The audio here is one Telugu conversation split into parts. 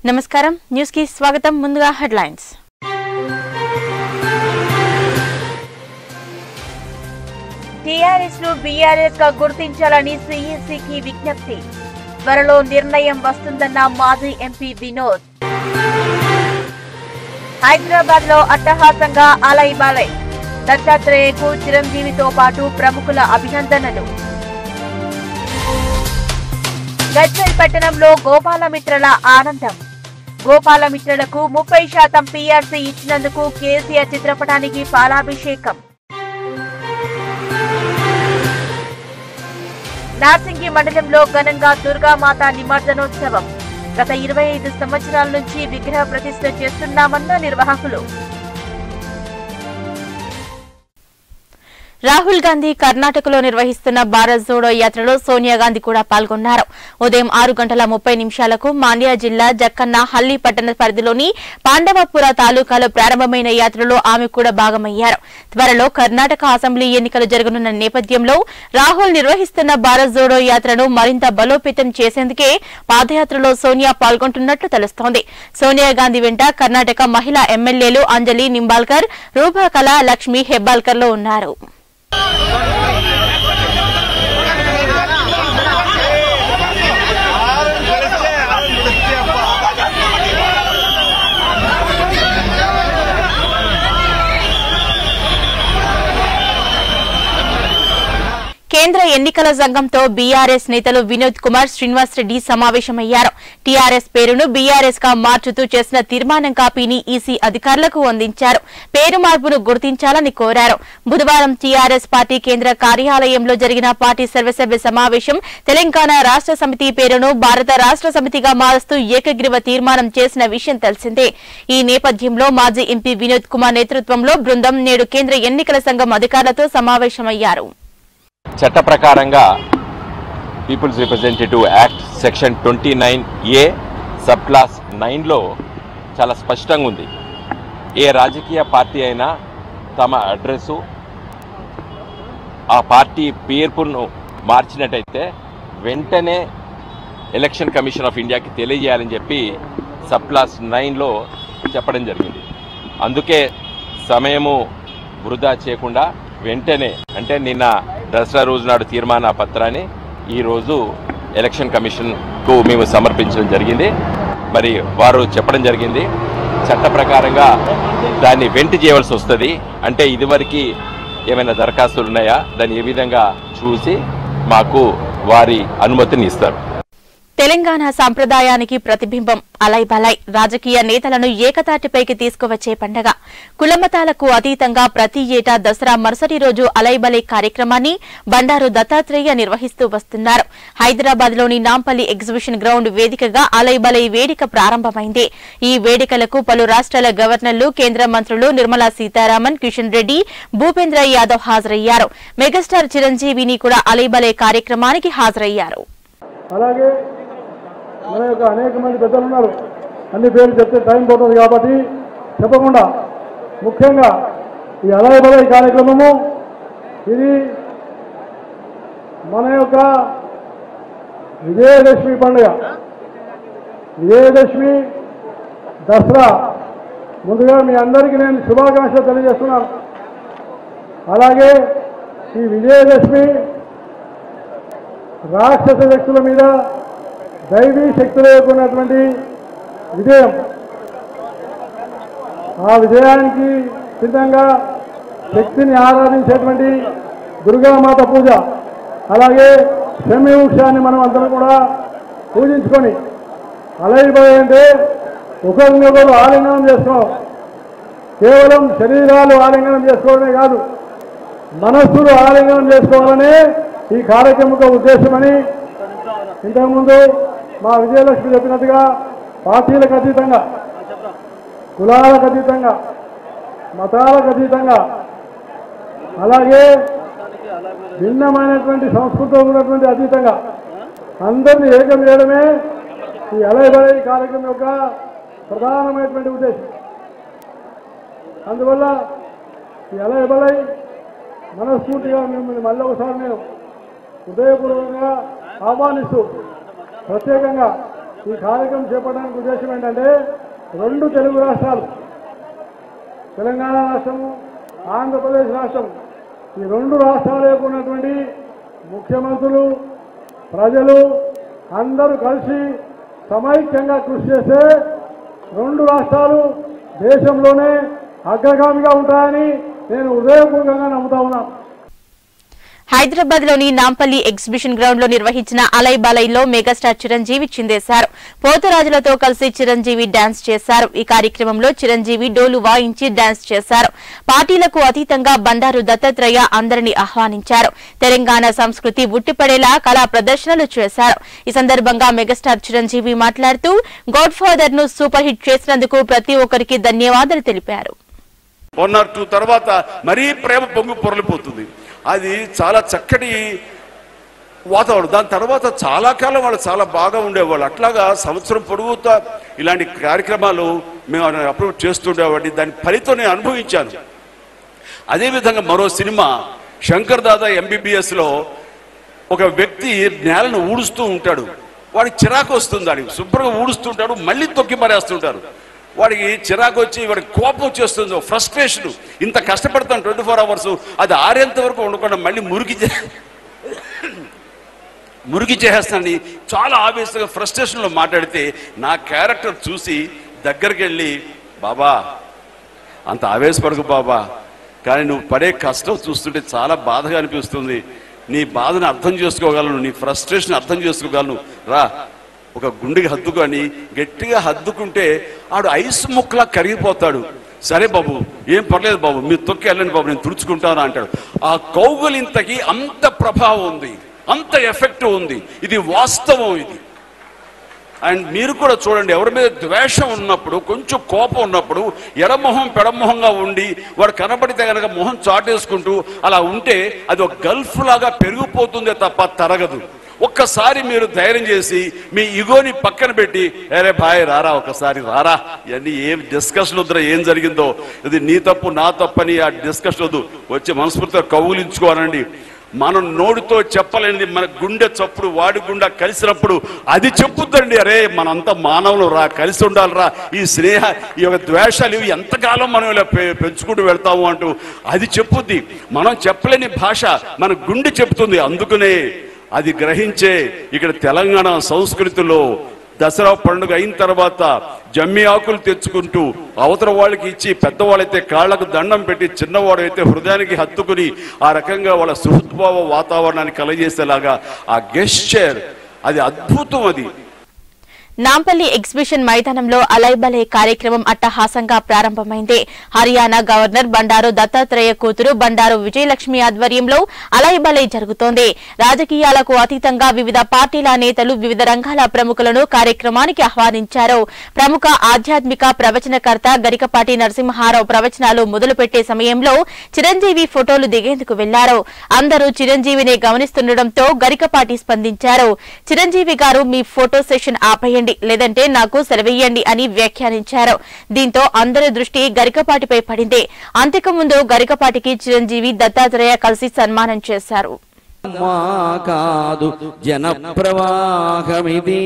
నమస్కారం న్యూస్ కి స్వాగతం ముందుగా హెడ్లైన్స్ టీఆర్ఎస్ ను బీఆర్ఎస్ గా గుర్తించాలని సిఈసికి విజ్ఞప్తి త్వరలో నిర్ణయం వస్తుందన్న మాజీ ఎంపీ వినోద్ హైదరాబాద్ లో అట్టహాసంగా అలై బాలై దత్తాత్రేయకు చిరంజీవితో పాటు ప్రముఖుల అభినందనలు గజ్వెల్ పట్టణంలో గోపాలమిత్రల ఆనందం గోపాలమిత్రలకు ముప్పై శాతం పీఆర్సీ ఇచ్చినందుకు కేసీఆర్ చిత్రపటానికి పాలాభిషేకం నార్సింగి మండలంలో ఘనంగా దుర్గామాత నిమజ్జనోత్సవం గత ఇరవై ఐదు సంవత్సరాల నుంచి విగ్రహ ప్రతిష్ఠ చేస్తున్నామన్న నిర్వాహకులు రాహుల్ గాంధీ కర్ణాటకలో నిర్వహిస్తున్న భారత్ జోడో యాత్రలో సోనియా గాంధీ కూడా పాల్గొన్నారు ఉదయం ఆరు గంటల ముప్పై నిమిషాలకు మాండ్యా జిల్లా జక్కన్న హల్లి పట్టణ పరిధిలోని పాండవపుర తాలూకాలో ప్రారంభమైన యాత్రలో ఆమె కూడా భాగమయ్యారు త్వరలో కర్ణాటక అసెంబ్లీ ఎన్నికలు జరగనున్న నేపథ్యంలో రాహుల్ నిర్వహిస్తున్న భారత్ జోడో యాత్రను మరింత బలోపేతం చేసేందుకే పాదయాత్రలో సోనియా పాల్గొంటున్నట్లు తెలుస్తోంది సోనియా గాంధీ వెంట కర్ణాటక మహిళా ఎమ్మెల్యేలు అంజలి నింబాల్కర్ రూపకళ లక్ష్మి హెబ్బాల్కర్లు ఉన్నారు కేంద్ర ఎన్నికల సంఘంతో బీఆర్ఎస్ నేతలు వినోద్ కుమార్ శ్రీనివాస్ రెడ్డి సమావేశమయ్యారు టీఆర్ఎస్ పేరును బీఆర్ఎస్ గా మార్చుతూ చేసిన తీర్మానం కాపీని ఈసీ అధికారులకు అందించారు పేరు మార్పును గుర్తించాలని కోరారు బుధవారం టీఆర్ఎస్ పార్టీ కేంద్ర కార్యాలయంలో జరిగిన పార్టీ సర్వసభ్య సమావేశం తెలంగాణ రాష్ట్ర సమితి పేరును భారత రాష్ట్ర సమితిగా మారుస్తూ ఏకగ్రీవ తీర్మానం చేసిన విషయం తెలిసిందే ఈ నేపథ్యంలో మాజీ ఎంపీ వినోద్ కుమార్ నేతృత్వంలో బృందం నేడు కేంద్ర ఎన్నికల సంఘం అధికారులతో సమావేశమయ్యారు చట్ట ప్రకారంగా people's representative act section twenty nine A sub clause నైన్లో చాలా స్పష్టంగా ఉంది ఏ రాజకీయ పార్టీ అయినా తమ అడ్రస్సు ఆ పార్టీ పేర్పును మార్చినట్టయితే వెంటనే ఎలక్షన్ కమిషన్ ఆఫ్ ఇండియాకి తెలియజేయాలని చెప్పి సబ్ క్లాస్ నైన్లో చెప్పడం జరిగింది అందుకే సమయము వృధా చేయకుండా వెంటనే అంటే నిన్న దసరా రోజు నాడు తీర్మాన పత్రాన్ని ఈరోజు ఎలక్షన్ కమిషన్కు మేము సమర్పించడం జరిగింది మరి వారు చెప్పడం జరిగింది చట్ట ప్రకారంగా దాన్ని వెంట చేయవలసి వస్తుంది అంటే ఇదివరకు ఏమైనా దరఖాస్తులు ఉన్నాయా దాన్ని ఏ విధంగా చూసి మాకు వారి అనుమతిని ఇస్తారు తెలంగాణ సంప్రదాయానికి ప్రతిబింబం అలైబలై రాజకీయ నేతలను ఏకతాటిపైకి తీసుకువచ్చే పండగ కులమతాలకు అతీతంగా ప్రతి ఏటా దసరా మరుసటి రోజు అలైబలై కార్యక్రమాన్ని బండారు దత్తాత్రేయ నిర్వహిస్తూ వస్తున్నారు హైదరాబాద్ లోని నాంపల్లి ఎగ్జిబిషన్ గ్రౌండ్ వేదికగా అలైబలై వేడుక ప్రారంభమైంది ఈ వేడుకలకు పలు రాష్ట్రాల గవర్నర్లు కేంద్ర మంత్రులు నిర్మలా సీతారామన్ కిషన్ రెడ్డి భూపేంద్ర యాదవ్ హాజరయ్యారు మెగాస్టార్ చిరంజీవిని కూడా అలైబలై కార్యక్రమానికి హాజరయ్యారు అలాగే మన యొక్క అనేక మంది పెద్దలు ఉన్నారు అన్ని పేర్లు చెప్తే టైం పోతుంది కాబట్టి చెప్పకుండా ముఖ్యంగా ఈ అలయ బలయ కార్యక్రమము ఇది మన యొక్క విజయదశమి పండుగ విజయదశమి దసరా ముందుగా మీ అందరికీ నేను శుభాకాంక్షలు తెలియజేస్తున్నాను అలాగే ఈ విజయదశమి రాక్షస శక్తుల మీద దైవీ శక్తుల యొక్క ఉన్నటువంటి విజయం ఆ విజయానికి సిద్ధంగా శక్తిని ఆరాధించేటువంటి దుర్గామాత పూజ అలాగే శమీవృక్షాన్ని మనం అందరం కూడా పూజించుకొని అలైపోయి అంటే ఒకరినొకరు ఆలింగనం చేసుకోవడం కేవలం శరీరాలు ఆలింగనం చేసుకోవడమే కాదు మనస్సులు ఆలింగనం చేసుకోవాలనే ఈ కార్యక్రమం యొక్క ఉద్దేశమని ఇంతకుముందు మా విజయలక్ష్మి చెప్పినట్టుగా పార్టీలకు అతీతంగా కులాలకు అతీతంగా మతాలకు అతీతంగా అలాగే భిన్నమైనటువంటి సంస్కృతం ఉన్నటువంటి అతీతంగా అందరినీ ఏకం చేయడమే ఈ అలయబలై కార్యక్రమం యొక్క ప్రధానమైనటువంటి ఉద్దేశం అందువల్ల ఈ అలయబలై మనస్ఫూర్తిగా మిమ్మల్ని మళ్ళీ ఒకసారి నేను హృదయపూర్వకంగా ఆహ్వానిస్తూ ప్రత్యేకంగా ఈ కార్యక్రమం చేపట్టడానికి ఉద్దేశం ఏంటంటే రెండు తెలుగు రాష్ట్రాలు తెలంగాణ రాష్ట్రము ఆంధ్రప్రదేశ్ రాష్ట్రం ఈ రెండు రాష్ట్రాలకు ఉన్నటువంటి ముఖ్యమంత్రులు ప్రజలు అందరూ కలిసి సమైక్యంగా కృషి చేస్తే రెండు రాష్ట్రాలు దేశంలోనే అగ్రగామిగా ఉంటాయని నేను హృదయపూర్వకంగా నమ్ముతా ఉన్నాను హైదరాబాద్ లోని నాంపల్లి ఎగ్జిబిషన్ గ్రౌండ్ లో నిర్వహించిన అలై బలైలో మెగాస్టార్ చిరంజీవి చిందేశారు పోతరాజులతో కలిసి చిరంజీవి డాన్స్ చేశారు ఈ కార్యక్రమంలో చిరంజీవి డోలు వాయించి డాన్స్ చేశారు పార్టీలకు అతీతంగా బండారు దత్తాత్రేయ అందరినీ ఆహ్వానించారు తెలంగాణ సంస్కృతి ఉట్టిపడేలా కళా ప్రదర్శనలు చేశారు ఈ సందర్భంగా మెగాస్టార్ చిరంజీవి మాట్లాడుతూ గాడ్ ఫాదర్ ను సూపర్ హిట్ చేసినందుకు ప్రతి ఒక్కరికి ధన్యవాదాలు తెలిపారు వన్ ఆర్ టూ తర్వాత మరీ ప్రేమ పొంగు పొరలిపోతుంది అది చాలా చక్కటి వాతావరణం దాని తర్వాత చాలా కాలం వాళ్ళు చాలా బాగా ఉండేవాళ్ళు అట్లాగా సంవత్సరం పొడుగుతా ఇలాంటి కార్యక్రమాలు మేము అప్రూవ్ చేస్తుండేవాడిని దాని ఫలితం నేను అనుభవించాను అదేవిధంగా మరో సినిమా శంకర్ దాదా ఎంబీబీఎస్లో ఒక వ్యక్తి నేలను ఊడుస్తూ ఉంటాడు వాడికి చిరాకు వస్తుంది వాడికి శుభ్రంగా ఊడుస్తుంటాడు మళ్ళీ తొక్కి మరేస్తుంటారు వాడికి చిరాకు వచ్చి వాడికి కోపం వచ్చేస్తుంది ఫ్రస్ట్రేషన్ ఇంత కష్టపడతాను ట్వంటీ ఫోర్ అవర్స్ అది ఆరేంత వరకు ఉండకుండా మళ్ళీ మురికి చే- మురికి చేసేస్తానని చాలా ఆవేశంగా ఫ్రస్ట్రేషన్లో మాట్లాడితే నా క్యారెక్టర్ చూసి దగ్గరికి వెళ్ళి బాబా అంత ఆవేశపడకు బాబా కానీ నువ్వు పడే కష్టం చూస్తుంటే చాలా బాధగా అనిపిస్తుంది నీ బాధను అర్థం చేసుకోగలను నీ ఫ్రస్ట్రేషన్ అర్థం చేసుకోగలను రా ఒక గుండెకి హద్దుకొని గట్టిగా హద్దుకుంటే ఆడు ఐస్ ముక్కలా కరిగిపోతాడు సరే బాబు ఏం పర్లేదు బాబు మీరు తొక్కి వెళ్ళండి బాబు నేను తుడుచుకుంటాను అంటాడు ఆ కౌగులింతకి అంత ప్రభావం ఉంది అంత ఎఫెక్ట్ ఉంది ఇది వాస్తవం ఇది అండ్ మీరు కూడా చూడండి ఎవరి మీద ద్వేషం ఉన్నప్పుడు కొంచెం కోపం ఉన్నప్పుడు ఎడమొహం పెడమొహంగా ఉండి వాడు కనబడితే కనుక మొహం చాటేసుకుంటూ అలా ఉంటే అది ఒక గల్ఫ్ లాగా పెరిగిపోతుందే తప్ప తరగదు ఒక్కసారి మీరు ధైర్యం చేసి మీ ఇగోని పక్కన పెట్టి అరే భాయ్ రారా ఒకసారి రారా ఇవన్నీ ఏం డిస్కషన్ వద్దురా ఏం జరిగిందో ఇది నీ తప్పు నా తప్పని ఆ డిస్కషన్ వద్దు వచ్చి మనస్ఫూర్తిగా కౌగులించుకోవాలండి మనం నోటితో చెప్పలేనిది మన గుండె చప్పుడు వాడి గుండె కలిసినప్పుడు అది చెప్పుద్దండి అరే మనంతా మానవులు రా కలిసి ఉండాలిరా ఈ స్నేహ ఈ యొక్క ద్వేషాలు ఇవి ఎంతకాలం మనం ఇలా పె- పెంచుకుంటూ వెళ్తాము అంటూ అది చెప్పుద్ది మనం చెప్పలేని భాష మన గుండె చెప్తుంది అందుకనే అది గ్రహించే ఇక్కడ తెలంగాణ సంస్కృతిలో దసరా పండుగ అయిన తర్వాత జమ్మి ఆకులు తెచ్చుకుంటూ అవతల వాళ్ళకి ఇచ్చి పెద్దవాళ్ళైతే కాళ్ళకు దండం పెట్టి చిన్నవాడు అయితే హృదయానికి హత్తుకుని ఆ రకంగా వాళ్ళ సుహృద్భావ వాతావరణాన్ని కలగజేసేలాగా ఆ గెస్చర్ అది అద్భుతం అది నాంపల్లి ఎగ్జిబిషన్ మైదానంలో అలైబలే కార్యక్రమం అట్టహాసంగా ప్రారంభమైంది హర్యానా గవర్నర్ బండారు దత్తాత్రేయ కూతురు బండారు విజయలక్ష్మి ఆధ్వర్యంలో అలైబలే జరుగుతోంది రాజకీయాలకు అతీతంగా వివిధ పార్టీల నేతలు వివిధ రంగాల ప్రముఖులను కార్యక్రమానికి ఆహ్వానించారు ప్రముఖ ఆధ్యాత్మిక ప్రవచనకర్త గరికపాటి నరసింహారావు ప్రవచనాలు మొదలుపెట్టే సమయంలో చిరంజీవి ఫోటోలు దిగేందుకు వెళ్లారు అందరూ చిరంజీవిని గమనిస్తుండటంతో గరికపాటి స్పందించారు చిరంజీవి గారు మీ ఫోటో సెషన్ ఆపేయండి లేదంటే నాకు సెలవేయండి అని వ్యాఖ్యానించారు దీంతో అందరి దృష్టి గరికపాటిపై పడింది అంతకుముందు గరికపాటికి చిరంజీవి దత్తాత్రేయ కలిసి సన్మానం చేశారు మా కాదు జన ప్రవాహమిది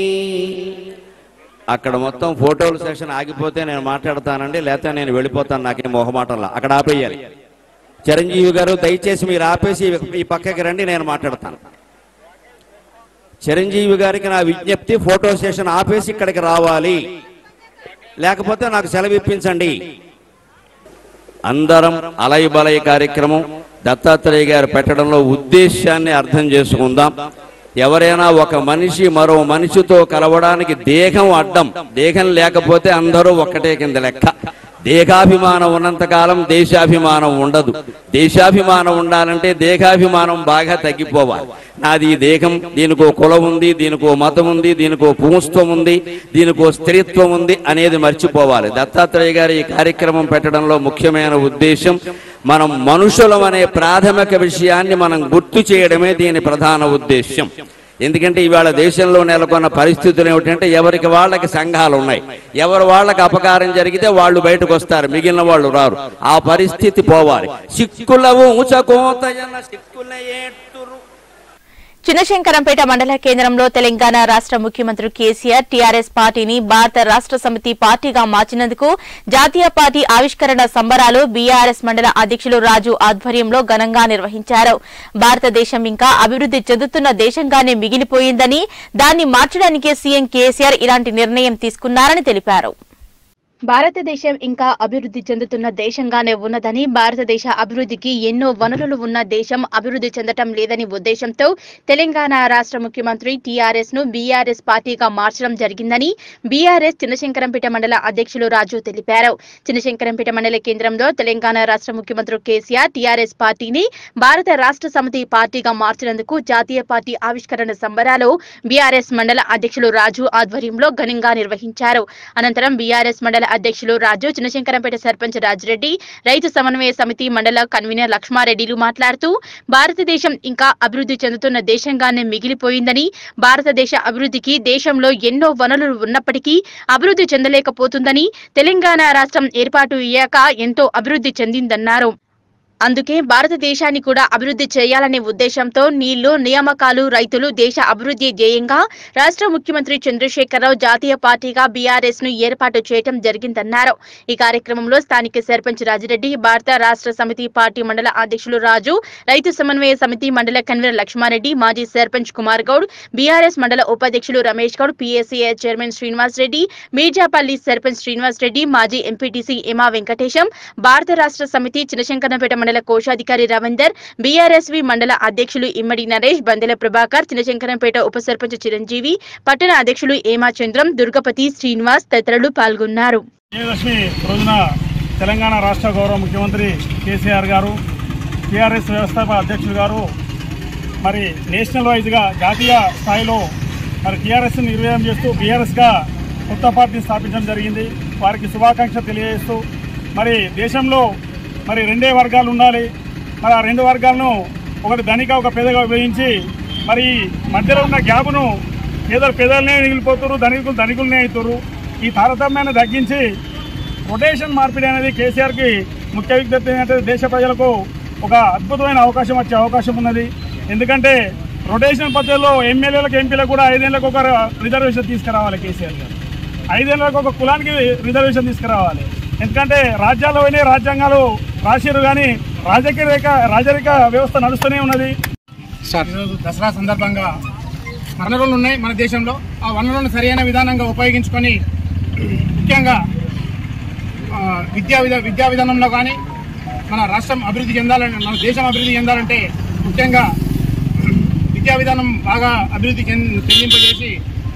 అక్కడ మొత్తం ఫోటోల సెషన్ ఆగిపోతే నేను మాట్లాడతానండి లేకపోతే నేను వెళ్ళిపోతాను నాకేం మొహమాటంలా అక్కడ ఆపేయాలి చిరంజీవి గారు దయచేసి మీరు ఆపేసి ఈ పక్కకి రండి నేను మాట్లాడతాను చిరంజీవి గారికి నా విజ్ఞప్తి ఫోటో సెషన్ ఆపేసి ఇక్కడికి రావాలి లేకపోతే నాకు సెలవు ఇప్పించండి అందరం అలై బలై కార్యక్రమం దత్తాత్రేయ గారు పెట్టడంలో ఉద్దేశాన్ని అర్థం చేసుకుందాం ఎవరైనా ఒక మనిషి మరో మనిషితో కలవడానికి దేహం అడ్డం దేహం లేకపోతే అందరూ ఒక్కటే కింద లెక్క దేహాభిమానం ఉన్నంతకాలం దేశాభిమానం ఉండదు దేశాభిమానం ఉండాలంటే దేహాభిమానం బాగా తగ్గిపోవాలి నాది ఈ దేహం దీనికో కులం ఉంది దీనికో మతం ఉంది దీనికో పుంస్త్వం ఉంది దీనికో స్త్రీత్వం ఉంది అనేది మర్చిపోవాలి దత్తాత్రేయ గారి ఈ కార్యక్రమం పెట్టడంలో ముఖ్యమైన ఉద్దేశం మనం మనుషులం అనే ప్రాథమిక విషయాన్ని మనం గుర్తు చేయడమే దీని ప్రధాన ఉద్దేశం ఎందుకంటే ఇవాళ దేశంలో నెలకొన్న పరిస్థితులు ఏమిటంటే ఎవరికి వాళ్ళకి సంఘాలు ఉన్నాయి ఎవరు వాళ్ళకి అపకారం జరిగితే వాళ్ళు బయటకు వస్తారు మిగిలిన వాళ్ళు రారు ఆ పరిస్థితి పోవాలి సిక్కులవు ఊచకోతయన సిక్కుల ఏట్టురు చిన్నశంకరంపేట మండల కేంద్రంలో తెలంగాణ రాష్ట్ర ముఖ్యమంత్రి కేసీఆర్ టీఆర్ఎస్ పార్టీని భారత రాష్ట్ర సమితి పార్టీగా మార్చినందుకు జాతీయ పార్టీ ఆవిష్కరణ సంబరాలు బీఆర్ఎస్ మండల అధ్యక్షులు రాజు ఆధ్వర్యంలో ఘనంగా నిర్వహించారు భారతదేశం ఇంకా అభివృద్ది చెందుతున్న దేశంగానే మిగిలిపోయిందని దాన్ని మార్చడానికే సీఎం కేసీఆర్ ఇలాంటి నిర్ణయం తీసుకున్నారని తెలిపారు భారతదేశం ఇంకా అభివృద్ధి చెందుతున్న దేశంగానే ఉన్నదని భారతదేశ అభివృద్ధికి ఎన్నో వనరులు ఉన్న దేశం అభివృద్ధి చెందటం లేదని ఉద్దేశంతో తెలంగాణ రాష్ట్ర ముఖ్యమంత్రి టీఆర్ఎస్ ను బీఆర్ఎస్ పార్టీగా మార్చడం జరిగిందని బీఆర్ఎస్ చిన్నశంకరంపేట మండల అధ్యక్షులు రాజు తెలిపారు చిన్నశంకరంపేట మండల కేంద్రంలో తెలంగాణ రాష్ట్ర ముఖ్యమంత్రి కేసీఆర్ టీఆర్ఎస్ పార్టీని భారత రాష్ట్ర సమితి పార్టీగా మార్చినందుకు జాతీయ పార్టీ ఆవిష్కరణ సంబరాలు బీఆర్ఎస్ మండల అధ్యక్షులు రాజు ఆధ్వర్యంలో ఘనంగా నిర్వహించారు అనంతరం బీఆర్ఎస్ మండల అధ్యక్షులు రాజు చిన్నశంకరంపేట సర్పంచ్ రాజిరెడ్డి రైతు సమన్వయ సమితి మండల కన్వీనర్ లక్ష్మారెడ్డిలు మాట్లాడుతూ భారతదేశం ఇంకా అభివృద్ధి చెందుతున్న దేశంగానే మిగిలిపోయిందని భారతదేశ అభివృద్ధికి దేశంలో ఎన్నో వనరులు ఉన్నప్పటికీ అభివృద్ధి చెందలేకపోతుందని తెలంగాణ రాష్ట్రం ఏర్పాటు అయ్యాక ఎంతో అభివృద్ధి చెందిందన్నారు అందుకే భారతదేశాన్ని కూడా అభివృద్ధి చేయాలనే ఉద్దేశంతో నీళ్లు నియామకాలు రైతులు దేశ అభివృద్ధి ధ్యేయంగా రాష్ట్ర ముఖ్యమంత్రి చంద్రశేఖరరావు జాతీయ పార్టీగా బీఆర్ఎస్ ను ఏర్పాటు చేయడం జరిగిందన్నారు ఈ కార్యక్రమంలో స్థానిక సర్పంచ్ రాజిరెడ్డి భారత రాష్ట్ర సమితి పార్టీ మండల అధ్యక్షులు రాజు రైతు సమన్వయ సమితి మండల కన్వీనర్ లక్ష్మారెడ్డి మాజీ సర్పంచ్ కుమార్ గౌడ్ బీఆర్ఎస్ మండల ఉపాధ్యక్షులు రమేష్ గౌడ్ పీఎస్సీఐ చైర్మన్ శ్రీనివాస్ రెడ్డి మీర్జాపల్లి సర్పంచ్ శ్రీనివాస్ రెడ్డి మాజీ ఎంపీటీసీ ఎమా వెంకటేశం భారత రాష్ట్ర సమితి చిన్నశంకరపేట మండల కోశాధికారి రవీందర్ బీఆర్ఎస్వి మండల అధ్యక్షులు ఇమ్మడి నరేష్ బందెల ప్రభాకర్ చిన్నశంకరంపేట ఉప సర్పంచ్ చిరంజీవి పట్టణ అధ్యక్షులు ఏమా చంద్రం దుర్గపతి శ్రీనివాస్ తదితరులు పాల్గొన్నారు విజయదశమి రోజున తెలంగాణ రాష్ట్ర గౌరవ ముఖ్యమంత్రి కేసీఆర్ గారు టీఆర్ఎస్ వ్యవస్థాపక అధ్యక్షులు గారు మరి నేషనల్ వైజ్గా జాతీయ స్థాయిలో మరి టీఆర్ఎస్ నిర్వహణ చేస్తూ బీఆర్ఎస్గా కొత్త పార్టీని స్థాపించడం జరిగింది వారికి శుభాకాంక్షలు తెలియజేస్తూ మరి దేశంలో మరి రెండే వర్గాలు ఉండాలి మరి ఆ రెండు వర్గాలను ఒకటి ధనిక ఒక పేదగా విభజించి మరి మధ్యలో ఉన్న గ్యాప్ను పేదలు పేదలనే మిగిలిపోతున్నారు ధనికులు ధనికులనే అవుతారు ఈ తారతమ్యాన్ని తగ్గించి రొటేషన్ మార్పిడి అనేది కేసీఆర్కి ముఖ్య విజ్ఞప్తి ఏంటంటే దేశ ప్రజలకు ఒక అద్భుతమైన అవకాశం వచ్చే అవకాశం ఉన్నది ఎందుకంటే రొటేషన్ పద్ధతిలో ఎమ్మెల్యేలకు ఎంపీలకు కూడా ఐదేళ్లకు ఒక రిజర్వేషన్ తీసుకురావాలి కేసీఆర్ గారు ఐదేళ్లకు ఒక కులానికి రిజర్వేషన్ తీసుకురావాలి ఎందుకంటే రాజ్యాల్లో పోయినాయి రాజ్యాంగాలు రాసిరు కానీ రాజకీయ రేఖ రాజరిక వ్యవస్థ నడుస్తూనే ఉన్నది ఈరోజు దసరా సందర్భంగా వనరులు ఉన్నాయి మన దేశంలో ఆ వనరులను సరైన విధానంగా ఉపయోగించుకొని ముఖ్యంగా ఆ, విద్యా విధా విద్యా విధానంలో కానీ మన రాష్ట్రం అభివృద్ధి చెందాలంటే మన దేశం అభివృద్ధి చెందాలంటే ముఖ్యంగా విద్యా విధానం బాగా అభివృద్ధి చెంది చెందింపజేసి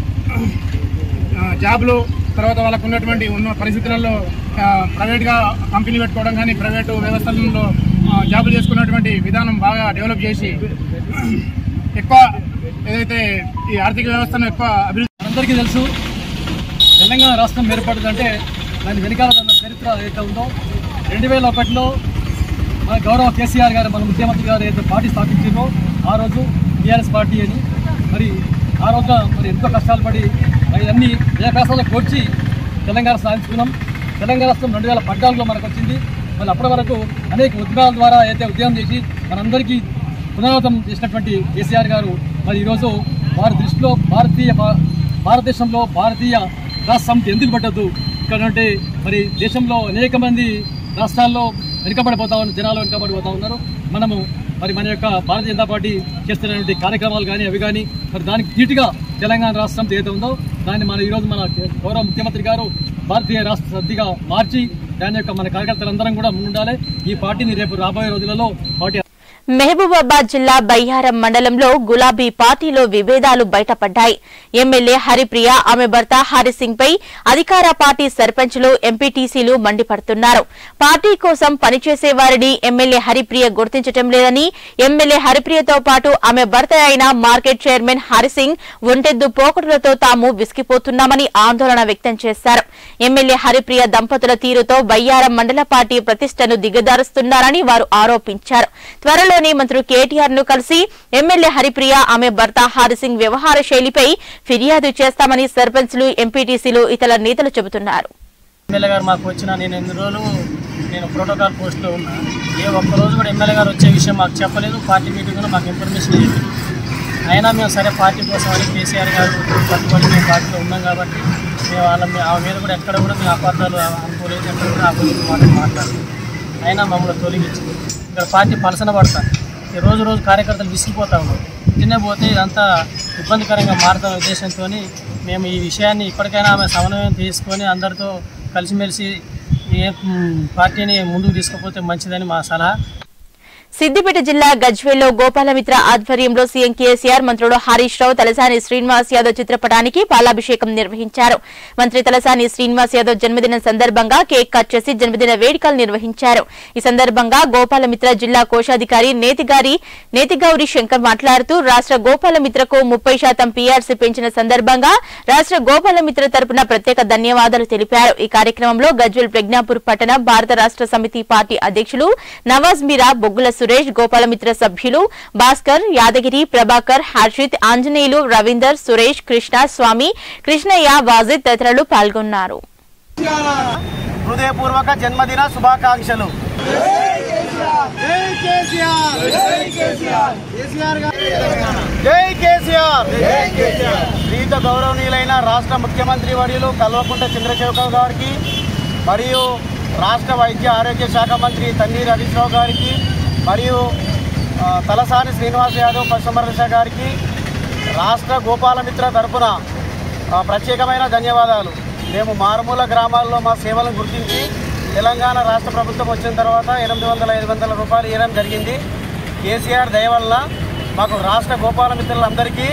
ఆ, జాబ్లు తర్వాత వాళ్ళకు ఉన్నటువంటి ఉన్న పరిస్థితులలో ఆ, ప్రైవేట్గా కంపెనీ పెట్టుకోవడం కానీ ప్రైవేటు వ్యవస్థలలో ఆ, జాబులు చేసుకున్నటువంటి విధానం బాగా డెవలప్ చేసి ఎక్కువ ఏదైతే ఈ ఆర్థిక వ్యవస్థను ఎక్కువ అభివృద్ధి అందరికీ తెలుసు తెలంగాణ రాష్ట్రం ఏర్పడిందంటే దాని వెనకాల ఉన్న చరిత్ర ఏదైతే ఉందో రెండు వేల ఒకటిలో మన గౌరవ కేసీఆర్ గారు మన ముఖ్యమంత్రి గారు ఏదైతే పార్టీ స్థాపించారో ఆ రోజు టీఆర్ఎస్ పార్టీ అని మరి ఆ రోజున మరి ఎంతో కష్టాలు పడి మరి అన్ని జయప్రసాదాలు కోర్చి తెలంగాణ సాధించుకున్నాం తెలంగాణ రాష్ట్రం రెండు వేల పద్నాలుగులో మనకు వచ్చింది మళ్ళీ అప్పటి వరకు అనేక ఉద్యమాల ద్వారా అయితే ఉద్యమం చేసి మనందరికీ పునరావృతం చేసినటువంటి కేసీఆర్ గారు మరి ఈరోజు వారి దృష్టిలో భారతీయ భా- భారతదేశంలో భారతీయ రాష్ట్ర సమితి ఎందుకు పడ్డదు ఇక్కడ అంటే మరి దేశంలో అనేక మంది రాష్ట్రాల్లో వెనుకబడిపోతా ఉన్నారు జనాలు వెనుకబడిపోతా ఉన్నారు మనము మరి మన యొక్క భారతీయ జనతా పార్టీ చేస్తున్నటువంటి కార్యక్రమాలు కానీ అవి కానీ మరి దానికి ధీటుగా తెలంగాణ రాష్ట్ర సమితి ఏదైతే ఉందో దాన్ని మన ఈరోజు మన గౌరవ ముఖ్యమంత్రి గారు భారతీయ రాష్ట్ర సమితిగా మార్చి దాని యొక్క మన కార్యకర్తలందరం కూడా ముందుండాలి ఈ పార్టీని రేపు రాబోయే రోజులలో పార్టీ మహబూబాబాద్ జిల్లా బయ్యారం మండలంలో గులాబీ పార్టీలో విభేదాలు బయటపడ్డాయి ఎమ్మెల్యే హరిప్రియ ఆమె భర్త హరిసింగ్ పై అధికార పార్టీ సర్పంచ్లు ఎంపీటీసీలు మండిపడుతున్నారు పార్టీ కోసం పనిచేసే వారిని ఎమ్మెల్యే హరిప్రియ గుర్తించటం లేదని ఎమ్మెల్యే హరిప్రియతో పాటు ఆమె భర్త అయిన మార్కెట్ చైర్మన్ హరిసింగ్ ఒంటెద్దు పోకటులతో తాము విసిగిపోతున్నామని ఆందోళన వ్యక్తం చేశారు ఎమ్మెల్యే హరిప్రియ దంపతుల తీరుతో బయ్యారం మండల పార్టీ ప్రతిష్టను దిగదారుస్తున్నారని వారు ఆరోపించారు త్వరలోనే మంత్రి కేటీఆర్ ను కలిసి ఎమ్మెల్యే హరిప్రియ ఆమె భర్త హరిసింగ్ వ్యవహార శైలిపై ఫిర్యాదు చేస్తామని సర్పంచ్లు ఎంపీటీసీలు ఇతర నేతలు చెబుతున్నారు ఎమ్మెల్యే గారు మాకు వచ్చిన నేను ఎన్ని రోజులు నేను ప్రోటోకాల్ పోస్ట్లో ఉన్నా ఏ ఒక్క రోజు కూడా ఎమ్మెల్యే గారు వచ్చే విషయం మాకు చెప్పలేదు పార్టీ మీటింగ్ కూడా మాకు ఇన్ఫర్మేషన్ లేదు అయినా మేము సరే పార్టీ కోసం అని కేసీఆర్ గారు కట్టుబడి మేము పార్టీలో ఉన్నాం కాబట్టి మేము వాళ్ళ మీ- ఆమె మీద కూడా ఎక్కడ కూడా మేము అపార్థాలు అనుకోలేదు ఎక్కడ కూడా అపోజిట్ మాటలు మాట్లాడలేదు అయినా మమ్మల్ని తొలగించింది ఇక్కడ పార్టీ పలసన పడతా ఈ రోజు రోజు కార్యకర్తలు విసిగిపోతా ఉన్నారు తినే పోతే ఇదంతా ఇబ్బందికరంగా మారుతున్న ఉద్దేశంతో మేము ఈ విషయాన్ని ఇప్పటికైనా ఆమె సమన్వయం తీసుకొని అందరితో కలిసిమెలిసి ఏ మ్, పార్టీని ముందుకు తీసుకుపోతే మంచిదని మా సలహా సిద్దిపేట జిల్లా గజ్వేల్లో గోపాలమిత్ర ఆధ్వర్యంలో సీఎం కేసీఆర్ మంత్రులు హరీష్ రావు తలసాని శ్రీనివాస్ యాదవ్ చిత్రపటానికి పాలాభిషేకం నిర్వహించారు మంత్రి తలసాని శ్రీనివాస్ యాదవ్ జన్మదినం సందర్భంగా కేక్ కట్ చేసి జన్మదిన వేడుకలు నిర్వహించారు ఈ సందర్భంగా గోపాలమిత్ర జిల్లా కోశాధికారి నేతిగారి నేతిగౌరి శంకర్ మాట్లాడుతూ రాష్ట్ర గోపాలమిత్రకు ముప్పై శాతం పీఆర్సీ పెంచిన సందర్భంగా రాష్ట్ర గోపాలమిత్ర తరపున ప్రత్యేక ధన్యవాదాలు తెలిపారు ఈ కార్యక్రమంలో గజ్వేల్ ప్రజ్ఞాపూర్ పట్టణ భారత రాష్ట్ర సమితి పార్టీ అధ్యక్షులు నవాజ్ మీరా బొగ్గుల సురేష్ గోపాలమిత్ర సభ్యులు భాస్కర్ యాదగిరి ప్రభాకర్ హర్షిత్ ఆంజనేయులు రవీందర్ సురేష్ కృష్ణ స్వామి కృష్ణయ్య వాజిద్ తదితరులు పాల్గొన్నారు హృదయపూర్వక జన్మదిన శుభాకాంక్షలు జై కేసీఆర్ ప్రీత గౌరవనీయులైన రాష్ట్ర ముఖ్యమంత్రి వర్యులు కల్వకుంట చంద్రశేఖర్ గారికి మరియు రాష్ట్ర వైద్య ఆరోగ్య శాఖ మంత్రి తన్నీర్ హరీష్ రావు గారికి మరియు ఆ, తలసాని శ్రీనివాస్ యాదవ్ పశుసంవర్ధక గారికి రాష్ట్ర గోపాలమిత్ర తరపున ఆ, ప్రత్యేకమైన ధన్యవాదాలు మేము మారుమూల గ్రామాల్లో మా సేవలను గుర్తించి తెలంగాణ రాష్ట్ర ప్రభుత్వం వచ్చిన తర్వాత ఎనిమిది వందల ఐదు వందల రూపాయలు ఇవ్వడం జరిగింది కేసీఆర్ దయ వల్ల మాకు రాష్ట్ర గోపాలమిత్రులందరికీ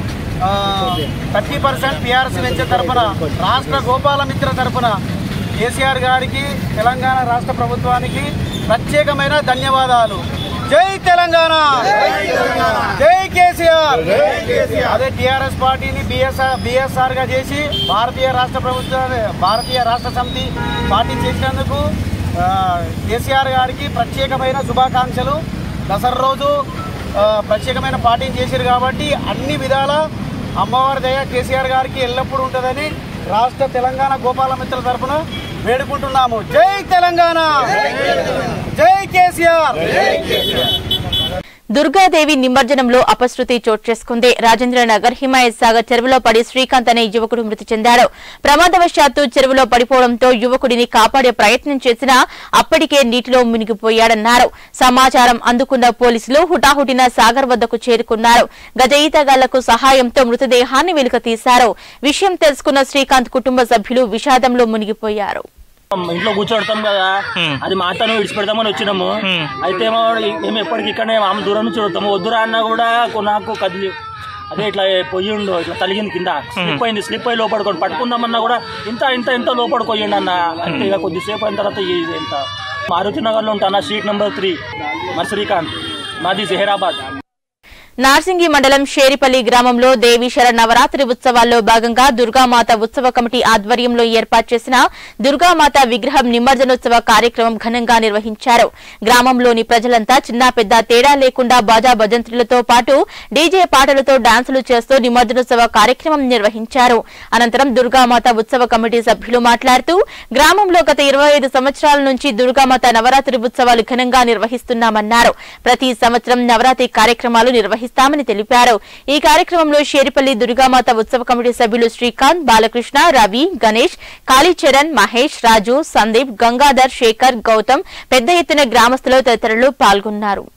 థర్టీ పర్సెంట్ పిఆర్సీ పెంచే తరపున రాష్ట్ర గోపాలమిత్ర తరపున కేసీఆర్ గారికి తెలంగాణ రాష్ట్ర ప్రభుత్వానికి ప్రత్యేకమైన ధన్యవాదాలు జై తెలంగాణ జై కేసీఆర్ అదే టిఆర్ఎస్ పార్టీని బిఎస్ఆర్ బిఎస్ఆర్ గా చేసి భారతీయ రాష్ట్ర ప్రభుత్వ భారతీయ రాష్ట్ర సమితి పార్టీ చేసినందుకు ఆ, కేసీఆర్ గారికి ప్రత్యేకమైన శుభాకాంక్షలు దసరా రోజు ఆ, ప్రత్యేకమైన పార్టీని చేశారు కాబట్టి అన్ని విధాల అమ్మవారి దయ కేసీఆర్ గారికి ఎల్లప్పుడూ ఉంటుందని రాష్ట్ర తెలంగాణ గోపాలమిత్రుల తరఫున వేడుకుంటున్నాము జై తెలంగాణ జై కేసీఆర్ దుర్గాదేవి నిమజ్జనంలో అపశృతి చోటు చేసుకుంది రాజేంద్రనగర్ హిమాయత్ సాగర్ చెరువులో పడి శ్రీకాంత్ అనే యువకుడు మృతి చెందాడు ప్రమాదవశాత్తు చెరువులో పడిపోవడంతో యువకుడిని కాపాడే ప్రయత్నం చేసినా అప్పటికే నీటిలో మునిగిపోయాడన్నారు సమాచారం అందుకున్న పోలీసులు హుటాహుటిన సాగర్ వద్దకు చేరుకున్నారు గజ ఈతగాళ్లకు సహాయంతో మృతదేహాన్ని వెలుక తీశారు విషయం తెలుసుకున్న శ్రీకాంత్ కుటుంబ సభ్యులు విషాదంలో మునిగిపోయారు ఇంట్లో కూర్చోడతాం కదా అది మాటను విడిచిపెడతామని వచ్చినాము అయితే ఏమో మేము ఎప్పటికి ఇక్కడనే ఆమె దూరం నుంచి చూడతాము వద్దురా అన్నా కూడా కొ- నాకు కదిలి అదే ఇట్లా పోయి ఉండు ఇట్లా తలిగింది కింద స్లిప్ అయింది స్లిప్ అయి లోపడుకొని పట్టుకుందామన్నా కూడా ఇంత ఇంత ఇంత లోపడుకోయండి అన్న అంటే ఇక కొద్దిసేపు అయిన తర్వాత ఇది ఎంత మారుతి నగర్లో ఉంటాను స్ట్రీట్ నెంబర్ త్రీ మరి శ్రీకాంత్ మాది జహీరాబాద్ నార్సింగి మండలం షేరిపల్లి గ్రామంలో దేవీశర నవరాత్రి ఉత్సవాల్లో భాగంగా దుర్గామాత ఉత్సవ కమిటీ ఆధ్వర్యంలో ఏర్పాటు చేసిన దుర్గామాత విగ్రహం నిమజ్జనోత్సవ కార్యక్రమం ఘనంగా నిర్వహించారు గ్రామంలోని ప్రజలంతా చిన్న పెద్ద తేడా లేకుండా బాజా భజంత్రులతో పాటు డీజే పాటలతో డాన్సులు చేస్తూ నిమజ్జనోత్సవ కార్యక్రమం నిర్వహించారు అనంతరం దుర్గామాత ఉత్సవ కమిటీ సభ్యులు మాట్లాడుతూ గ్రామంలో గత ఇరవై ఐదు సంవత్సరాల నుంచి దుర్గామాత నవరాత్రి ఉత్సవాలు ఘనంగా నిర్వహిస్తున్నామన్నారు ప్రతి సంవత్సరం నవరాత్రి కార్యక్రమాలు నిర్వహిస్తామని తెలిపారు ఈ కార్యక్రమంలో షేరిపల్లి దుర్గామాత ఉత్సవ కమిటీ సభ్యులు శ్రీకాంత్ బాలకృష్ణ రవి గణేష్ కాళీచరణ్ మహేష్ రాజు సందీప్ గంగాధర్ శేఖర్ గౌతమ్ పెద్ద ఎత్తున గ్రామస్తులు తదితరులు పాల్గొన్నారు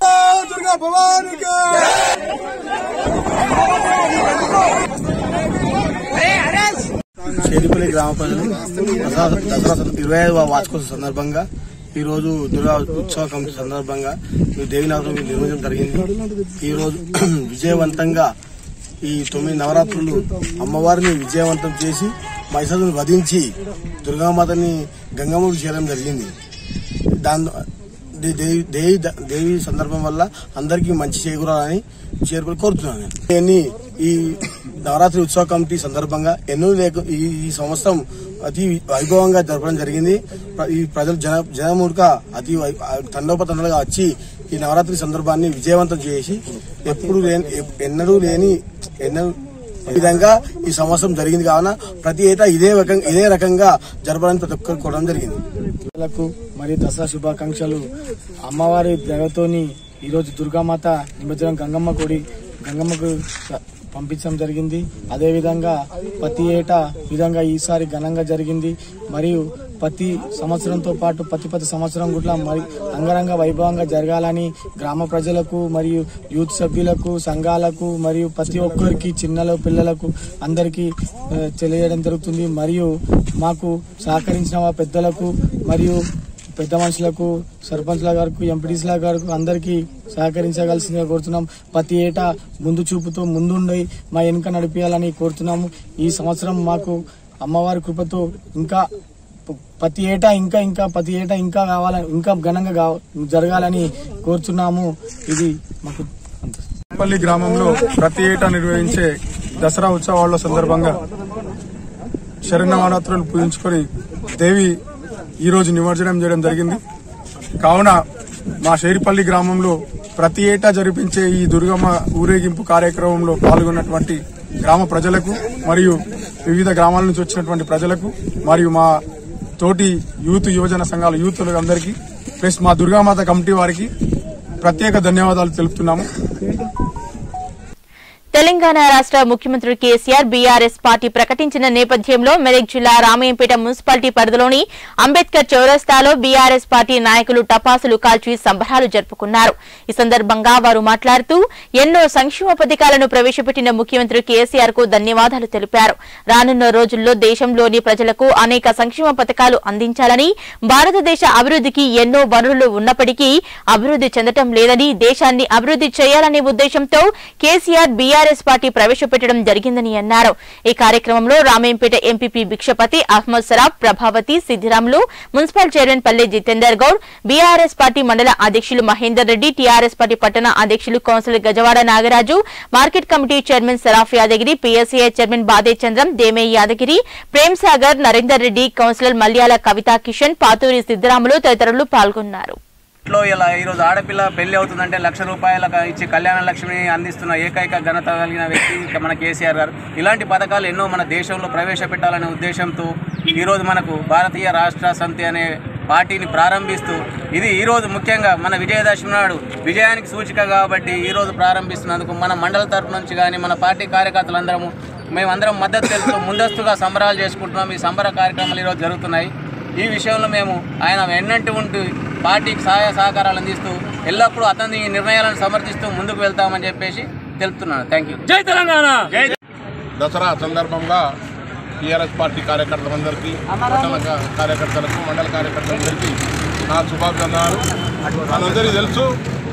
చేరిపల్లి గ్రామ ప్రజలు దసరా దసరా ఇరవై ఐదు వార్షికోత్సవ సందర్భంగా ఈ రోజు దుర్గా ఉత్సవ కమిటీ సందర్భంగా ఈ దేవి నవరాత్రులు నిర్వహించడం జరిగింది ఈ రోజు విజయవంతంగా ఈ తొమ్మిది నవరాత్రులు అమ్మవారిని విజయవంతం చేసి మహిళలను వధించి దుర్గామాతని గంగమ్మకు చేయడం జరిగింది దాని దే- దేవి దేవి దేవి సందర్భం వల్ల అందరికీ మంచి చేకూరాలని చేరుకుని కోరుతున్నాను నేను. దీన్ని ఈ నవరాత్రి ఉత్సవ కమిటీ సందర్భంగా ఎన్నో లేక ఈ ఈ సంవత్సరం అతి వైభవంగా జరపడం జరిగింది ప్ర- ఈ ప్రజలు జన జనమూడిక అతి వై- తండోపతండలుగా వచ్చి ఈ నవరాత్రి సందర్భాన్ని విజయవంతం చేసి ఎప్పుడు లేని ఎప్- ఎన్నడూ లేని ఎన్నడూ ఈ విధంగా ఈ సంవత్సరం జరిగింది కావున ప్రతి ఏటా ఇదే రకంగా ఇదే రకంగా జరపడానికి ప్రతి ఒక్కరు కోవడం జరిగింది లకు మరియు దసరా శుభాకాంక్షలు అమ్మవారి దయతోని ఈరోజు దుర్గామాత నిమజ్జనం గంగమ్మ గుడి గంగమ్మకు స- పంపించడం జరిగింది అదేవిధంగా ప్రతి ఏటా విధంగా ఈసారి ఘనంగా జరిగింది మరియు ప్రతి సంవత్సరంతో పాటు ప్రతి ప్రతి సంవత్సరం కూడా మరి అంగరంగ వైభవంగా జరగాలని గ్రామ ప్రజలకు మరియు యూత్ సభ్యులకు సంఘాలకు మరియు ప్రతి ఒక్కరికి చిన్నల పిల్లలకు అందరికీ ఆ, తెలియడం జరుగుతుంది మరియు మాకు సహకరించిన మా పెద్దలకు మరియు పెద్ద మనుషులకు సర్పంచ్ల గారికి ఎంపీటీసీల గారికి అందరికీ సహకరించగలసిందిగా కోరుతున్నాం ప్రతి ఏటా ముందు చూపుతూ ముందుండి మా వెనుక నడిపించాలని కోరుతున్నాము ఈ సంవత్సరం మాకు అమ్మవారి కృపతో ఇంకా ప- ప్రతి ఏటా ఇంకా ఇంకా ప్రతి ఏటా ఇంకా కావాలని ఇంకా ఘనంగా కావ- జరగాలని కోరుతున్నాము ఇది మాకు పల్లి గ్రామంలో ప్రతి ఏటా నిర్వహించే దసరా ఉత్సవాల సందర్భంగా శరణవరాత్రులు పూజించుకొని దేవి ఈ రోజు నిమజ్జనం చేయడం జరిగింది కావున మా షేరిపల్లి గ్రామంలో ప్రతి ఏటా జరిపించే ఈ దుర్గమ్మ ఊరేగింపు కార్యక్రమంలో పాల్గొన్నటువంటి గ్రామ ప్రజలకు మరియు వివిధ గ్రామాల నుంచి వచ్చినటువంటి ప్రజలకు మరియు మా తోటి యూత్ యువజన సంఘాల యూత్లకు అందరికీ ప్లస్ మా దుర్గామాత కమిటీ వారికి ప్రత్యేక ధన్యవాదాలు తెలుపుతున్నాము తెలంగాణ రాష్ట్ర ముఖ్యమంత్రి కేసీఆర్ బీఆర్ఎస్ పార్టీ ప్రకటించిన నేపథ్యంలో మెదక్ జిల్లా రామయ్యంపేట మున్సిపాలిటీ పరిధిలోని అంబేద్కర్ చౌరస్తాలో బీఆర్ఎస్ పార్టీ నాయకులు టపాసులు కాల్చి సంబరాలు జరుపుకున్నారు ఈ సందర్భంగా వారు మాట్లాడుతూ ఎన్నో సంక్షేమ పథకాలను ప్రవేశపెట్టిన ముఖ్యమంత్రి కేసీఆర్ కు ధన్యవాదాలు తెలిపారు రానున్న రోజుల్లో దేశంలోని ప్రజలకు అనేక సంక్షేమ పథకాలు అందించాలని భారతదేశ అభివృద్ధికి ఎన్నో వనరులు ఉన్నప్పటికీ అభివృద్ధి చెందటం లేదని దేశాన్ని అభివృద్ధి చేయాలనే ఉద్దేశంతో కేసీఆర్ బీఆర్ఎస్ పార్టీ ప్రవేశపెట్టడం జరిగిందని అన్నారు ఈ కార్యక్రమంలో Ramempet MPP Bhikshapathi Ahmed Sarab Prabhavathi Siddiramulu municipal chairman Palle Jitender Goud BRS party మండల అధ్యక్షులు మహేందర్ రెడ్డి టీఆర్ఎస్ పార్టీ పట్టణ అధ్యక్షులు councillor Gajawada Nagaraju market committee chairman Saraf Yadagiri PSCI chairman Bade Chandram Deme Yadagiri Prem Sagar Narender Reddy councillor Malyala Kavitha Kishan Pathuri Siddiramulu తదితరులు పాల్గొన్నారు ఇంట్లో ఇలా ఈరోజు ఆడపిల్ల పెళ్లి అవుతుందంటే లక్ష రూపాయలకు ఇచ్చి కళ్యాణ లక్ష్మిని అందిస్తున్న ఏకైక ఘనత కలిగిన వ్యక్తి ఇక మన కేసీఆర్ గారు ఇలాంటి పథకాలు ఎన్నో మన దేశంలో ప్రవేశపెట్టాలనే ఉద్దేశంతో ఈరోజు మనకు భారతీయ రాష్ట్ర సమితి అనే పార్టీని ప్రారంభిస్తూ ఇది ఈరోజు ముఖ్యంగా మన విజయదశమి నాడు విజయానికి సూచిక కాబట్టి ఈరోజు ప్రారంభిస్తున్నందుకు మన మండల తరపు నుంచి కానీ మన పార్టీ కార్యకర్తలందరము మేమందరం మద్దతు తెలుపుతూ ముందస్తుగా సంబరాలు చేసుకుంటున్నాం ఈ సంబర కార్యక్రమాలు ఈరోజు జరుగుతున్నాయి ఈ విషయంలో మేము ఆయన వెన్నంటి ఉంటూ పార్టీకి సహాయ సహకారాలు అందిస్తూ ఎల్లప్పుడూ అతని నిర్ణయాలను సమర్థిస్తూ ముందుకు వెళ్తామని చెప్పేసి తెలుపుతున్నాను థ్యాంక్ యూ జై తెలంగాణ జై దసరా సందర్భంగా టీఆర్ఎస్ పార్టీ కార్యకర్తలందరికీ పట్టణ కా- కార్యకర్తలకు మండల కార్యకర్తలందరికీ నా శుభాభివందనాలు మనందరికీ తెలుసు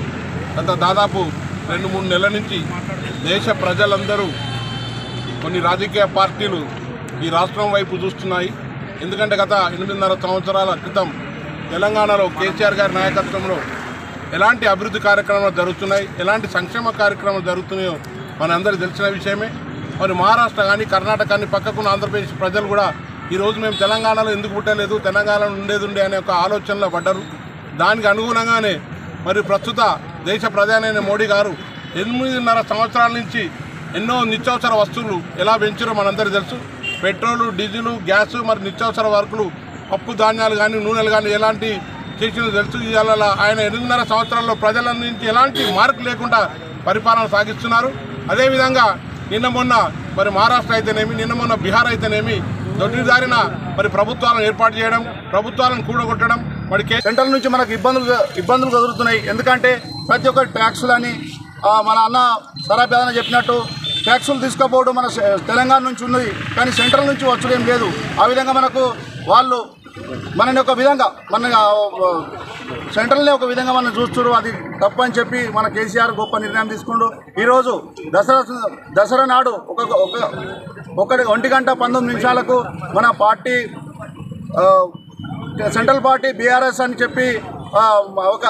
గత దాదాపు రెండు మూడు నెలల నుంచి దేశ ప్రజలందరూ కొన్ని రాజకీయ పార్టీలు ఈ రాష్ట్రం వైపు చూస్తున్నాయి ఎందుకంటే గత ఎనిమిదిన్నర సంవత్సరాల క్రితం తెలంగాణలో కేసీఆర్ గారి నాయకత్వంలో ఎలాంటి అభివృద్ధి కార్యక్రమాలు జరుగుతున్నాయి ఎలాంటి సంక్షేమ కార్యక్రమాలు జరుగుతున్నాయో మనందరికీ తెలిసిన విషయమే మరి మహారాష్ట్ర కానీ కర్ణాటక కానీ పక్కకున్న ఆంధ్రప్రదేశ్ ప్రజలు కూడా ఈరోజు మేము తెలంగాణలో ఎందుకు పుట్టలేదు తెలంగాణలో ఉండేది ఉండే అనే ఒక ఆలోచనలో పడ్డారు దానికి అనుగుణంగానే మరి ప్రస్తుత దేశ ప్రధాని అయిన మోడీ గారు ఎనిమిదిన్నర సంవత్సరాల నుంచి ఎన్నో నిత్యావసర వస్తువులు ఎలా పెంచారో మనందరికీ తెలుసు పెట్రోలు డీజిల్ గ్యాస్ మరి నిత్యావసర వరకులు పప్పు ధాన్యాలు కానీ నూనెలు కానీ ఎలాంటి చేసినో తెలుసు ఇవాళ ఆయన ఎనిమిదిన్నర సంవత్సరాల్లో ప్రజల నుంచి ఎలాంటి మార్పు లేకుండా పరిపాలన సాగిస్తున్నారు అదేవిధంగా నిన్న మొన్న మరి మహారాష్ట్ర అయితేనేమి నిన్న మొన్న బీహార్ అయితేనేమి దొడ్డిదారిన మరి ప్రభుత్వాలను ఏర్పాటు చేయడం ప్రభుత్వాలను కూడగొట్టడం మరి కే- సెంట్రల్ నుంచి మనకు ఇబ్బందులు ఇబ్బందులు కదురుతున్నాయి ఎందుకంటే ప్రతి ఒక్క ట్యాక్సులని ఆ, మన అన్న సరాబ్యాదన చెప్పినట్టు ట్యాక్సులు తీసుకుపోవడం మన సె- తెలంగాణ నుంచి ఉన్నది కానీ సెంట్రల్ నుంచి వచ్చడం లేదు ఆ విధంగా మనకు వాళ్ళు మనని ఒక విధంగా మన ఆ, సెంట్రల్ని ఒక విధంగా మనం చూస్తున్నారు అది తప్పు అని చెప్పి మన కేసీఆర్ గొప్ప నిర్ణయం తీసుకుంటూ ఈరోజు దసరా దసరా నాడు ఒక ఒక ఒకటి ఒంటి గంట పంతొమ్మిది నిమిషాలకు మన పార్టీ ఆ, సెంట్రల్ పార్టీ బీఆర్ఎస్ అని చెప్పి ఆ, ఒక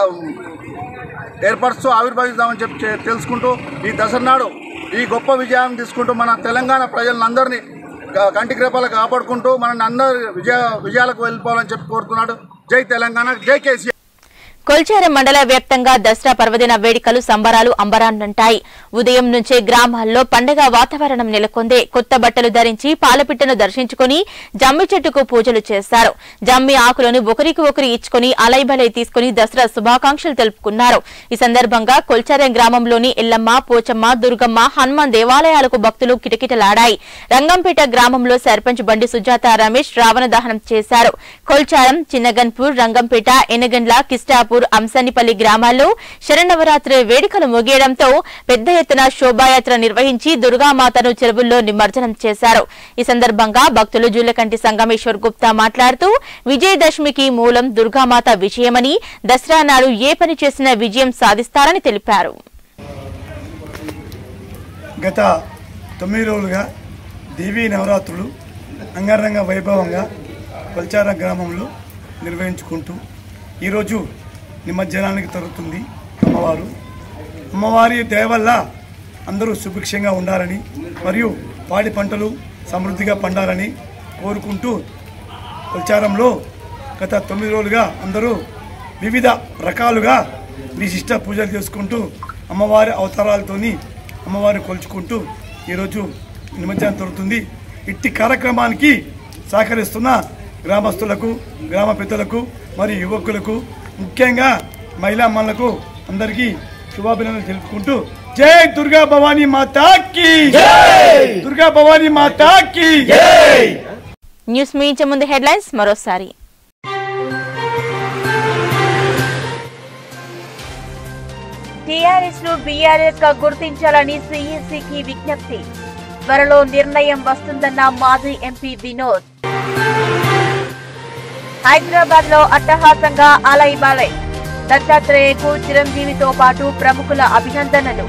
ఏర్పరుస్తూ ఆవిర్భవిస్తామని చెప్పి చె- తెలుసుకుంటూ ఈ దసరా నాడు ఈ గొప్ప విజయం తీసుకుంటూ మన తెలంగాణ ప్రజలందరినీ క- కంటికి రేపాలకు కాపాడుకుంటూ మన అందరి విజయ విజయాలకు వెళ్ళిపోవాలని చెప్పి కోరుతున్నాడు జై తెలంగాణ జై కేసీఆర్ కొల్చారం మండల వ్యాప్తంగా దసరా పర్వదిన వేడుకలు సంబరాలు అంబరాన్నంటాయి ఉదయం నుంచే గ్రామాల్లో పండగ వాతావరణం నెలకొందే కొత్త బట్టలు ధరించి పాలపిట్టను దర్శించుకుని జమ్మి చెట్టుకు పూజలు చేశారు జమ్మి ఆకులను ఒకరికి ఒకరు ఇచ్చుకుని అలైబలై తీసుకుని దసరా శుభాకాంక్షలు తెలుపుకున్నారు ఈ సందర్భంగా కొల్చారం గ్రామంలోని ఎల్లమ్మ పోచమ్మ దుర్గమ్మ హనుమాన్ దేవాలయాలకు భక్తులు కిటకిటలాడాయి రంగంపేట గ్రామంలో సర్పంచ్ బండి సుజాత రమేష్ రావణ దహనం చేశారు కొల్చారం చిన్నగన్పూర్ రంగంపేట ఎనగండ్ల కిస్టాపూర్ అంసనిపల్లి గ్రామాల్లో శరణవరాత్రి వేడుకలు ముగియడంతో పెద్ద ఎత్తున శోభాయాత్ర నిర్వహించి దుర్గామాతను చెరువుల్లో నిమజ్జనం చేశారు ఈ సందర్భంగా భక్తులు జూలకంటి సంగమేశ్వర్ గుప్తా మాట్లాడుతూ విజయదశమికి మూలం దుర్గామాత విజయమని దసరా నాడు ఏ పని చేసినా విజయం సాధిస్తారని తెలిపారు గత తొమ్మిది రోజులుగా దేవీ నవరాత్రులు అంగరంగ వైభవంగా కొల్చార గ్రామంలో నిర్వహించుకుంటూ ఈరోజు నిమజ్జనానికి తరుగుతుంది అమ్మవారు అమ్మవారి దయ వల్ల అందరూ సుభిక్షంగా ఉండాలని మరియు పాడి పంటలు సమృద్ధిగా పండాలని కోరుకుంటూ కొల్చారంలో గత తొమ్మిది రోజులుగా అందరూ వివిధ రకాలుగా విశిష్ట పూజలు చేసుకుంటూ అమ్మవారి అవతారాలతోని అమ్మవారిని కొలుచుకుంటూ ఈరోజు నిమజ్జనం జరుగుతుంది ఇట్టి కార్యక్రమానికి సహకరిస్తున్న గ్రామస్తులకు గ్రామ పెద్దలకు మరియు యువకులకు ముఖ్యంగా మహిళా మనులకు అందరికీ శుభాభినందనలు తెలుపుకుంటూ జై దుర్గా భవానీ మాతాకి దుర్గా భవానీ మాతాకి న్యూస్ ముగించే ముందు హెడ్లైన్స్ మరోసారి టీఆర్ఎస్ ను బీఆర్ఎస్ గా గుర్తించాలని సిఈసికి విజ్ఞప్తి త్వరలో నిర్ణయం వస్తుందన్న మాజీ ఎంపీ వినోద్ హైదరాబాద్ లో అట్టహాసంగా అలై బాలై దత్తాత్రేయకు చిరంజీవితో పాటు ప్రముఖుల అభినందనలు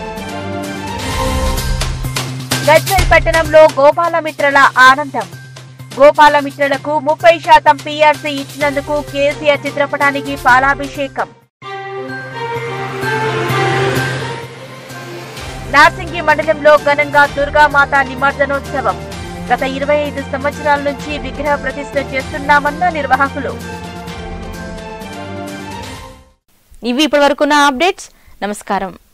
గజ్వెల్ పట్టణంలో గోపాలమిత్రల ఆనందం గోపాలమిత్రలకు ముప్పై శాతం పీఆర్సీ ఇచ్చినందుకు కేసీఆర్ చిత్రపటానికి పాలాభిషేకం నార్సింగి మండలంలో ఘనంగా దుర్గామాత నిమజ్జనోత్సవం గత ఇరవై ఐదు సంవత్సరాల నుంచి విగ్రహ ప్రతిష్ఠ చేస్తున్నామన్న నిర్వాహకులు ఇవి ఇప్పటివరకున్న అప్డేట్స్ నమస్కారం